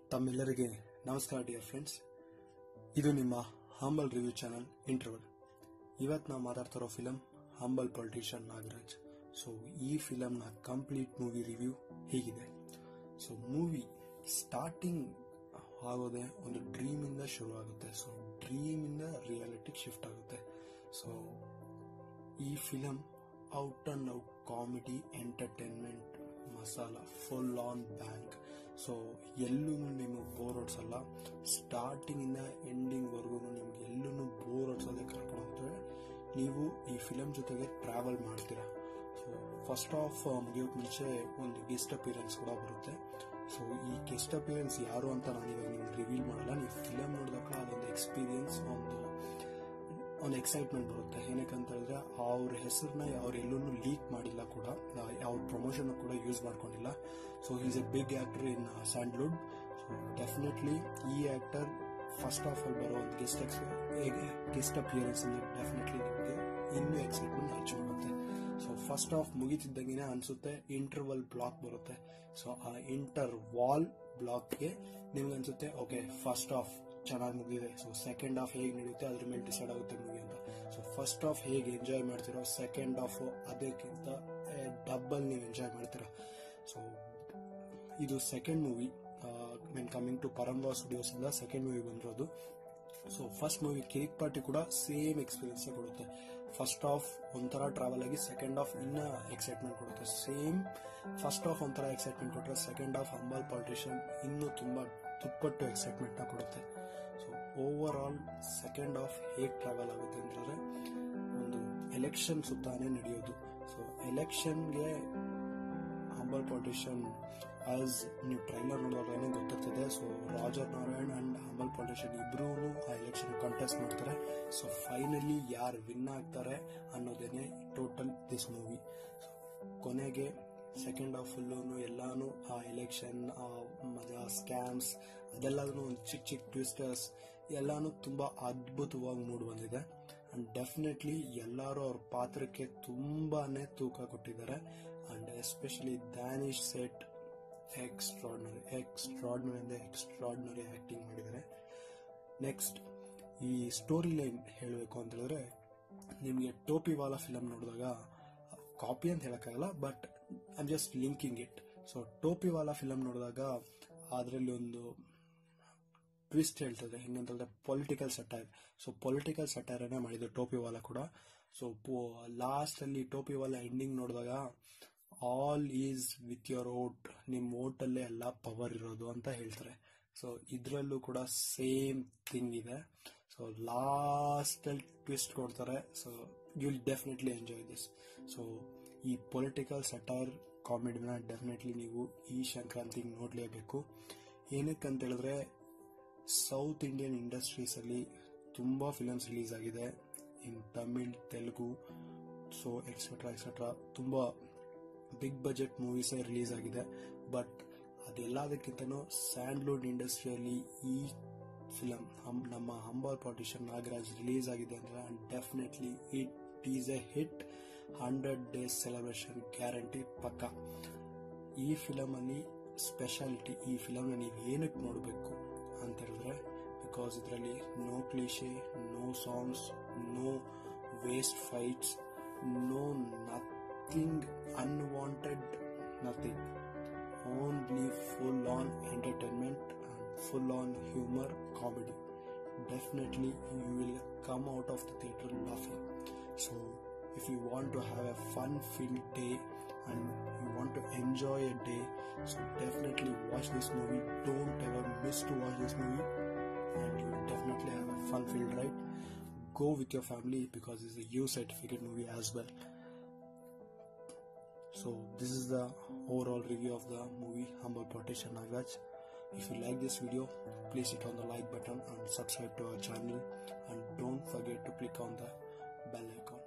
ತಮ್ಮೆಲ್ಲರಿಗೆ ನಮಸ್ಕಾರ dear friends ಇದು ನಿಮ್ಮ ಹಂಬಲ್ ರಿವ್ಯೂ ಚಾನಲ್ ಇಂಟರ್ವಲ್ ಇವತ್ತು ನಾವು ಮಾತಾಡ್ತಿರೋ film humble politician Nagaraj so ಈ ಫಿಲಮ್ನ ಕಂಪ್ಲೀಟ್ ಮೂವಿ ರಿವ್ಯೂ ಹೀಗಿದೆ ಸೊ ಮೂವಿ ಸ್ಟಾರ್ಟಿಂಗ್ ಆಗೋದೇ ಒಂದು ಡ್ರೀಮಿಂದ ಶುರು ಆಗುತ್ತೆ ಸೊ ಡ್ರೀಮಿಂದ ರಿಯಾಲಿಟಿಗೆ ಶಿಫ್ಟ್ ಆಗುತ್ತೆ ಸೊ ಈ film out and out comedy entertainment masala full on bank so ಎಲ್ಲೂ ನಿಮಗೆ ಬೋರ್ ಹೊಡ್ಸಲ್ಲ ಸ್ಟಾರ್ಟಿಂಗ್ ಇಂದ ಎಂಡಿಂಗ್ ವರ್ಗು ನಿಮ್ಗೆ ಎಲ್ಲೂ ಬೋರ್ ಹೊಡ್ಸೋದೇ ಕರ್ಕೊಂಡು ಹೋಗ್ತೇವೆ ನೀವು ಈ ಫಿಲಮ್ ಜೊತೆಗೆ ಟ್ರಾವೆಲ್ ಮಾಡ್ತೀರಾ ಸೊ ಫಸ್ಟ್ ಆಫ್ ಮುಗಿಯೋಕ್ ಮುಂಚೆ ಒಂದು ಗೆಸ್ಟ್ ಅಪಿಯರೆನ್ಸ್ ಕೂಡ ಬರುತ್ತೆ ಸೊ ಈ ಗೆಸ್ಟ್ ಅಪಿಯರೆನ್ಸ್ ಯಾರು ಅಂತ ನಾನು ಇವಾಗ ನಿಮ್ಗೆ ರಿವೀಲ್ ಮಾಡಲ್ಲ ನೀವು ಫಿಲಮ್ ನೋಡಿದಾಗ ಅದೊಂದು ಎಕ್ಸ್ಪೀರಿಯನ್ಸ್ ಒಂದು ಒಂದು ಎಕ್ಸೈಟ್ಮೆಂಟ್ ಬರುತ್ತೆ ಏನಕ್ಕಂತ ಹೇಳಿದ್ರೆ ಅವ್ರ ಹೆಸರನ್ನ ಅವ್ರು ಎಲ್ಲೂ ಲೀಕ್ ಮಾಡಿಲ್ಲ ಕೂಡ ಅವ್ರ ಪ್ರಮೋಷನ್ ಕೂಡ ಯೂಸ್ ಮಾಡ್ಕೊಂಡಿಲ್ಲ so is a big actor in Sandalwood so definitely ಈ ಆಕ್ಟರ್ ಫಸ್ಟ್ ಆಫ್ ಆಲ್ ಬರೋ ಒಂದು ಗೆಸ್ಟ್ ಗೆಸ್ಟ್ ಅಪಿಯರೆನ್ಸ್ ಡೆಫಿನೆಟ್ಲಿ ನಿಮಗೆ ಇನ್ನೂ ಎಕ್ಸೈಟ್ಮೆಂಟ್ ಹೆಚ್ಚು ಮಾಡುತ್ತೆ ಸೊ ಫಸ್ಟ್ ಆಫ್ ಮುಗಿತಿದ್ದಂಗೆ ಅನ್ಸುತ್ತೆ ಇಂಟರ್ವಲ್ ಬ್ಲಾಕ್ ಬರುತ್ತೆ ಸೊ ಆ ಇಂಟರ್ ವಾಲ್ ಬ್ಲಾಕ್ಗೆ ನಿಮ್ಗೆ ಅನ್ಸುತ್ತೆ ಓಕೆ ಫಸ್ಟ್ ಆಫ್ ಚೆನ್ನಾಗಿ ಮುಗಿದಿದೆ ಸೊ ಸೆಕೆಂಡ್ ಹಾಫ್ ಹೇಗೆ ನಡೆಯುತ್ತೆ ಅದ್ರ ಮೇಲೆ ಡಿಸೈಡ್ ಆಗುತ್ತೆ ಮೂವಿ ಅಂತ ಸೊ ಫಸ್ಟ್ ಹಾಫ್ ಹೇಗೆ ಎಂಜಾಯ್ ಮಾಡ್ತಿರೋ ಸೆಕೆಂಡ್ ಹಾಫ್ ಅದಕ್ಕಿಂತ ಡಬಲ್ ನೀವು ಎಂಜಾಯ್ ಮಾಡ್ತೀರಾ ಸೊ ಇದು second movie when coming to Paramvah studios ಇಂದ ಸೆಕೆಂಡ್ ಮೂವಿ ಬಂದಿರೋದು ಸೊ ಫಸ್ಟ್ ಮೂವಿ ಕೇಕ್ ಪಾರ್ಟಿ ಕೂಡ ಸೇಮ್ ಎಕ್ಸ್ಪೀರಿಯನ್ಸ್ ಕೊಡುತ್ತೆ ಫಸ್ಟ್ ಆಫ್ ಒಂಥರ ಟ್ರಾವೆಲ್ ಆಗಿ ಸೆಕೆಂಡ್ ಆಫ್ ಇನ್ನ ಎಕ್ಸೈಟ್ಮೆಂಟ್ ಕೊಡುತ್ತೆ ಸೇಮ್ ಫಸ್ಟ್ ಆಫ್ ಒಂಥರ ಎಕ್ಸೈಟ್ಮೆಂಟ್ ಕೊಟ್ಟರೆ ಸೆಕೆಂಡ್ ಆಫ್ ಹಂಬಲ್ ಪಾಲಿಟಿಷಿಯನ್ ಇನ್ನೂ ತುಂಬಾ ದುಪ್ಪಟ್ಟು ಎಕ್ಸೈಟ್ಮೆಂಟ್ ನ ಕೊಡುತ್ತೆ so over all second of ಹೇಗೆ ಟ್ರಾವೆಲ್ ಆಗುತ್ತೆ ಅಂತಂದ್ರೆ ಒಂದು ಎಲೆಕ್ಷನ್ ಸುತ್ತಾನೆ ನಡೆಯೋದು ಸೊ ಎಲೆಕ್ಷನ್ಗೆ ಹಂಬಲ್ ಪಾಲಿಟಿಷಿಯನ್ ಆಸ್ ನೀವು ಟ್ರೈಲರ್ ನೋಡಿದಾಗಲೇ ಗೊತ್ತಿರ್ತದೆ ಸೊ ರಾಜರ್ ನಾರಾಯಣ್ ಅಂಡ್ ಹಂಬಲ್ ಪಾಲಿಟಿಷಿಯನ್ ಇಬ್ರು ಆ ಎಲೆಕ್ಷನ್ ಕಂಟೆಸ್ಟ್ ಮಾಡ್ತಾರೆ ಸೊ ಫೈನಲಿ ಯಾರು ವಿನ್ ಆಗ್ತಾರೆ ಅನ್ನೋದೇನೆ ಟೋಟಲ್ ದಿಸ್ ಮೂವಿ ಕೊನೆಗೆ ಸೆಕೆಂಡ್ ಹಾಫ್ ಫುಲ್ಲು ಎಲ್ಲಾನು ಆ ಎಲೆಕ್ಷನ್ ಆ ಸ್ಕ್ಯಾಮ್ಸ್ ಅದೆಲ್ಲದನ್ನು ಒಂದು ಚಿಕ್ಕ ಚಿಕ್ಕ ಟ್ವಿಸ್ಟರ್ಸ್ ಎಲ್ಲಾನು ತುಂಬಾ ಅದ್ಭುತವಾಗಿ ಮೂಡ್ ಬಂದಿದೆ ಅಂಡ್ ಡೆಫಿನೆಟ್ಲಿ ಎಲ್ಲರೂ ಅವ್ರ ಪಾತ್ರಕ್ಕೆ ತುಂಬಾನೇ ತೂಕ ಕೊಟ್ಟಿದ್ದಾರೆ and especially Danish Sait extraordinary extraordinary ಅಂದ್ರೆ ಎಕ್ಸ್ಟ್ರಾಡ್ನರಿ ಆಕ್ಟಿಂಗ್ ಮಾಡಿದ್ದಾರೆ ನೆಕ್ಸ್ಟ್ ಈ ಸ್ಟೋರಿ ಲೈನ್ ಹೇಳಬೇಕು ಅಂತ ಹೇಳಿದ್ರೆ ನಿಮಗೆ ಟೋಪಿವಾಲಾ ಫಿಲಮ್ ನೋಡಿದಾಗ ಕಾಪಿ ಅಂತ ಹೇಳಕ್ಕಾಗಲ್ಲ but I just linking it so Topiwala film ನೋಡಿದಾಗ ಅದರಲ್ಲಿ ಒಂದು ಟ್ವಿಸ್ಟ್ ಹೇಳ್ತದೆ ಹೆಂಗಂತಂದ್ರೆ ಪೊಲಿಟಿಕಲ್ ಸಟೈರ್ ಸೊ ಪೊಲಿಟಿಕಲ್ ಸಟೈರನ್ನೇ ಮಾಡಿದ್ದು ಟೋಪಿವಾಲಾ ಕೂಡ ಸೊ ಲಾಸ್ಟ್ ಅಲ್ಲಿ ಟೋಪಿವಾಲಾ ಎಂಡಿಂಗ್ ನೋಡಿದಾಗ all is with your vote ನಿಮ್ ಓಟ್ ಅಲ್ಲೇ ಎಲ್ಲ ಪವರ್ ಇರೋದು ಅಂತ ಹೇಳ್ತಾರೆ ಸೊ ಇದ್ರಲ್ಲೂ ಕೂಡ ಸೇಮ್ ಥಿಂಗ್ ಇದೆ ಸೊ ಲಾಸ್ಟ್ ಅಲ್ಲಿ ಟ್ವಿಸ್ಟ್ ಕೊಡ್ತಾರೆ so you will definitely enjoy this so ಈ ಪೊಲಿಟಿಕಲ್ ಸಟೈರ್ ಕಾಮಿಡಿನ ಡೆಫಿನೆಟ್ಲಿ ನೀವು ಈ ಸಂಕ್ರಾಂತಿಗೆ ನೋಡ್ಲೇಬೇಕು ಏನಕ್ಕಂತ ಹೇಳಿದ್ರೆ ಸೌತ್ ಇಂಡಿಯನ್ ಇಂಡಸ್ಟ್ರೀಸ್ ಅಲ್ಲಿ ತುಂಬಾ ಫಿಲಮ್ಸ್ ರಿಲೀಸ್ ಆಗಿದೆ in Tamil Telugu so etcetera etcetera ತುಂಬಾ ಬಿಗ್ ಬಜೆಟ್ ಮೂವೀಸ್ ರಿಲೀಸ್ ಆಗಿದೆ ಬಟ್ ಅದೆಲ್ಲದಕ್ಕಿಂತನೂ ಸ್ಯಾಂಡ್ಲುಡ್ ಇಂಡಸ್ಟ್ರಿಯಲ್ಲಿ ಈ ಫಿಲಮ್ ನಮ್ಮ ಹಂಬಾಲ್ ಪಾರ್ಟಿಷನ್ ನಾಗರಾಜ್ ರಿಲೀಸ್ ಆಗಿದೆ ಅಂದ್ರೆ definitely it is a hit hundred days celebration guarantee ಪಕ್ಕ ಈ ಫಿಲಮ್ ಅಲ್ಲಿ ಸ್ಪೆಷಾಲಿಟಿ ಈ ಫಿಲಮ್ನ ನೀವು ಏನಕ್ಕೆ ನೋಡಬೇಕು ಅಂತ ಹೇಳಿದ್ರೆ ಬಿಕಾಸ್ ಇದರಲ್ಲಿ no cliche no songs no waste fights no nothing unwanted nothing only full on entertainment and full on humour comedy definitely you will come out of the theatre laughing so if you want to have a fun filled day and you want to enjoy a day so definitely watch this movie don't ever miss to watch this movie and you will definitely have a fun filled ride go with your family because it's a u certificate movie as well so this is the overall review of the movie humble partition nagraj if you like this video please hit on the like button and subscribe to our channel and don't forget to click on the bell icon